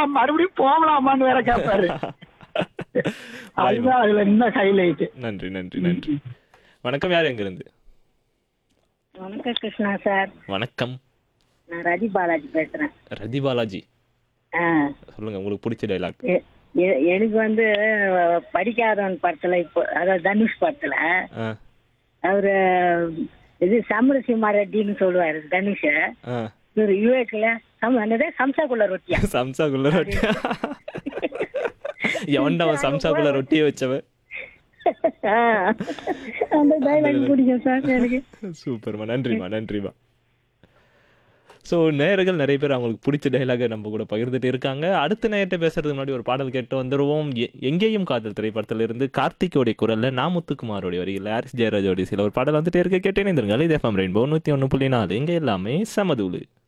போலாம் மறுபடியும் போகலாமான்னு வேற கேட்பாரு அதுதான் அதுல இன்னும் ஹைலைட் நன்றி நன்றி நன்றி வணக்கம் யார் எங்க இருந்து வணக்கம் கிருஷ்ணா சார் வணக்கம் நான் ரதி பாலாஜி பேசுறேன் ரதி பாலாஜி ஆ, சொல்லுங்க உங்களுக்கு பிடிச்ச டைலாக் எ- எ- எனக்கு வந்து அஹ், படிக்காதவன் படத்துல இப்போ அதாவது தனுஷ் படத்துல அவரு இது சமரசிம்மா ரெட்டின்னு சொல்லுவாரு தனுஷ் இவர் யுஏக்ல சம் என்னது சம்சாக்குள்ள ரொட்டியா சம்சாக்குள்ள ரொட்டி எவன்டா அவன் சம்சாக்குள்ள ரொட்டியை வச்சவன் ஆ, அந்த டைலாக் பிடிக்கும் சார் எனக்கு சூப்பர்மா நன்றிம்மா நன்றிம்மா ஸோ நேயர்கள் நிறைய பேர் அவங்களுக்கு பிடிச்ச டைலாக நம்ம கூட பகிர்ந்துட்டு இருக்காங்க அடுத்த நேரத்தை பேசுறதுக்கு முன்னாடி ஒரு பாடல் கேட்டு வந்துருவோம் எ- எங்கேயும் காதல் திரைப்படத்துல இருந்து கார்த்திகோடைய குரல்ல நா முத்துக்குமாரோடைய வரிகள் ஹாரிஸ் ஜெயராஜோடைய சில ஒரு பாடல் வந்துட்டே இருக்க கேட்டேன் இருந்துருங்க இது எஃப்எம் ரெயின்போ நூற்றி ஒன்று புள்ளி நாலு இங்கே எல்லாமே சமதூளு